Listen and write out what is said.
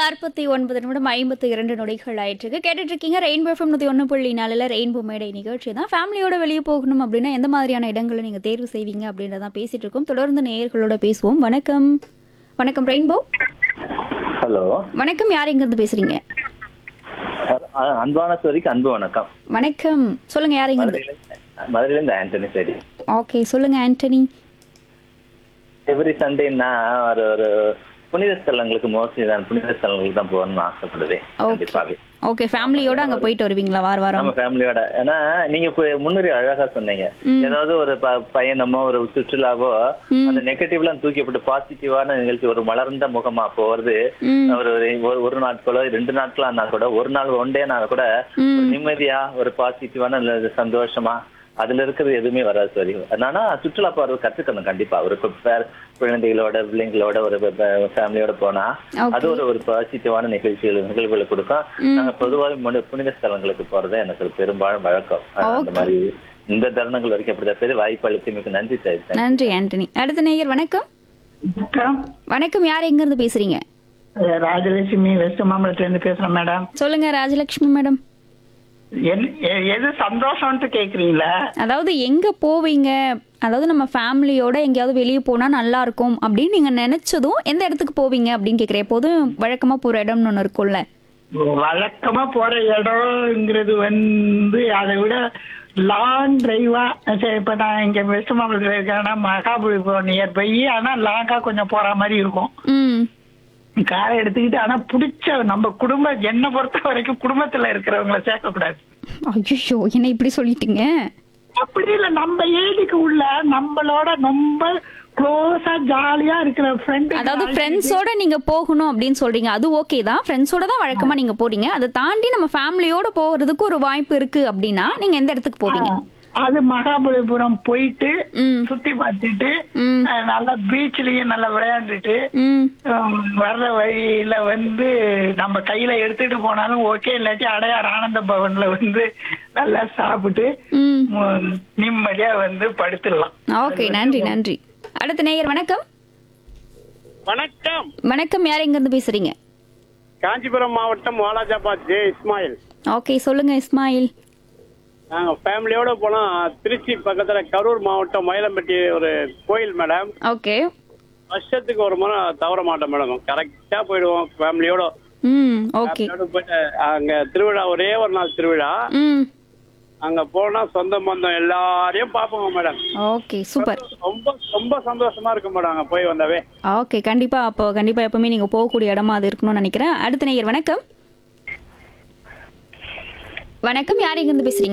நாற்பத்தி ஒன்பது நிமிடம் ஐம்பத்தி இரண்டு நொடிகள் ஆயிட்டிருக்கு கேட்டுட்டு இருக்கீங்க ரெயின்போ எஃப்எம் நூற்றி ஒன்று புள்ளி நாலில் ரெயின்போ மேடை நிகழ்ச்சி தான் ஃபேமிலியோட வெளியே போகணும் அப்படின்னா எந்த மாதிரியான இடங்களை நீங்கள் தேர்வு செய்வீங்க அப்படின்றதான் பேசிட்டு இருக்கோம் தொடர்ந்து நேயர்களோட பேசுவோம் வணக்கம் வணக்கம் ரெயின்போ ஹலோ வணக்கம் யார் எங்கேருந்து பேசுறீங்க அ- அன்பான சோரிக்கு அன்பு வணக்கம் வணக்கம் சொல்லுங்க யார் எங்கேருந்து மதுரையில மதுரையில இருந்து ஆண்டனி சரி ஓகே சொல்லுங்க ஆண்டனி எவ்ரி சண்டேன்னா ஒரு ஒரு புனித ஸ்தலங்களுக்கு மோஸ்ட்லி தான் புனித ஸ்தலங்களுக்கு தான் போகணும்னு ஆசைப்படுவேன் ஓகே கண்டிப்பாவே ஓகே ஃபேமிலியோட அங்கே போயிட்டு வருவீங்களா வார வாரம் நம்ம ஃபேமிலியோட ஏன்னா நீங்க இப்ப முன்னுரை அழகா சொன்னீங்க ஏதாவது ஒரு ப- பயணமோ ஒரு சுற்றுலாவோ அந்த நெகட்டிவ்லாம் தூக்கிப்பட்டு பாசிட்டிவான நிகழ்ச்சி ஒரு மலர்ந்த முகமா போறது ம் ஒரு ஒரு- ஒரு நாட்களோ ரெண்டு நாட்களா இருந்தா கூட ஒரு நாள் ஒன் டேனா கூட ஒரு நிம்மதியா ஒரு பாசிட்டிவான சந்தோஷமா அதுல இருக்கிறது எதுவுமே வராது சரி அதனால சுற்றுலா போறது கத்துக்கணும் கண்டிப்பா ஒரு கு- பே- குழந்தைகளோட பிள்ளைங்களோட ஒரு ஃபேமிலியோட போனா Okay. அது ஒரு ஒரு பாசிட்டிவான நிகழ்ச்சிகள் நிகழ்வுகளை கொடுக்கும் நாங்க பொதுவாக முனி- புனித ஸ்தலங்களுக்கு போறது எனக்கு ஒரு பெரும்பாலும் வழக்கம் அந்த மாதிரி இந்த தருணங்கள் வரைக்கும் அப்படிதான் சரி வாய்ப்பு அளித்தமைக்கு நன்றி சார் நன்றி ஆண்டனி அடுத்த நேயர் வணக்கம் வணக்கம் வணக்கம் யார் எங்கேருந்து பேசுறீங்க அஹ் ராஜலட்சுமி வெஸ்ட் மாம்பலத்துல இருந்து பேசுறேன் மேடம் சொல்லுங்க ராஜலட்சுமி மேடம் என்- எ- எது சந்தோஷம்னு கேக்குறீங்களா அதாவது எங்க போவீங்க அதாவது நம்ம ஃபேமிலியோட எங்கேயாவது வெளியே போனா நல்லா இருக்கும் அப்படின்னு நீங்க நினைச்சதும் எந்த இடத்துக்கு போவீங்க அப்படின்னு கேக்குறேன் எப்போதும் வழக்கமா போற இடம்னு ஒண்ணு இருக்கும்ல வழக்கமா போற இடம்ங்கிறது வந்து அதை விட லாங் டிரைவா சரி இப்ப நான் இங்க வெஸ்ட் மாம்பலத்துல இருக்கேன்னா மகாபலிபுரம் நியர் பை ஆனா லாங்கா கொஞ்சம் போற மாதிரி இருக்கும் ம் காரை எடுத்துக்கிட்டு ஆனா பிடிச்ச நம்ம குடும்ப என்னை பொறுத்த வரைக்கும் குடும்பத்துல இருக்கிறவங்கள சேர்க்க கூடாது ஐயோ என்ன இப்படி சொல்லிட்டீங்க அப்படி இல்ல நம்ம ஏஜுக்கு உள்ள நம்மளோட ரொம்ப க்ளோஸா ஜாலியா இருக்கிற ஃப்ரெண்ட் அதாவது ஃப்ரெண்ட்ஸோட நீங்க போகணும் அப்படின்னு சொல்றீங்க அது ஓகே தான் ஃப்ரெண்ட்ஸோட தான் வழக்கமா நீங்க போறீங்க அதை தாண்டி நம்ம ஃபேமிலியோட போகிறதுக்கு ஒரு வாய்ப்பு இருக்கு அப்படின்னா நீங்க எந்த இடத்துக்கு போவீங்க அது மகாபலிபுரம் போயிட்டு ம் சுத்தி பார்த்துட்டு ம் அஹ், நல்லா பீச்லயும் நல்லா விளையாண்டுட்டு ம் ஹம், வர்ற வழியில வந்து நம்ம கையில எடுத்துட்டு போனாலும் ஓகே இல்லாட்டி அடையார் ஆனந்த பவன்ல வந்து நல்லா சாப்பிட்டு ம் உம், நிம்மதியா வந்து படுத்துடலாம் ஓகே நன்றி நன்றி அடுத்த நேயர் வணக்கம் வணக்கம் வணக்கம் யார் எங்கேருந்து பேசுறீங்க காஞ்சிபுரம் மாவட்டம் வாலாஜாபாத் ஜே இஸ்மாயில் ஓகே சொல்லுங்க இஸ்மாயில் நாங்க ஃபேமிலியோட போனா திருச்சி பக்கத்துல கரூர் மாவட்டம் மயிலம்பட்டி ஒரு கோயில் மேடம் ஓகே வருஷத்துக்கு ஒரு முறை தவற மாட்டோம் மேடம் கரெக்டா போயிடுவோம் ஃபேமிலியோட ம் ஓகே ஃபேமிலியோட போயிட்டு அங்க திருவிழா ஒரே ஒரு நாள் திருவிழா ம் அங்க போனா சொந்த பந்தம் எல்லாரையும் பார்ப்போங்க மேடம் ஓகே சூப்பர் ரொம்ப ரொம்ப சந்தோஷமா இருக்கும் மேடம் அங்க போய் வந்தாவே ஓகே கண்டிப்பா அப்போ கண்டிப்பா எப்பவுமே நீங்க போகக்கூடிய இடமா அது இருக்கணும்னு நினைக்கிறேன் அடுத்த நேயர் வணக்கம் வணக்கம் யார் எங்க இருந்து பேசுறீங்க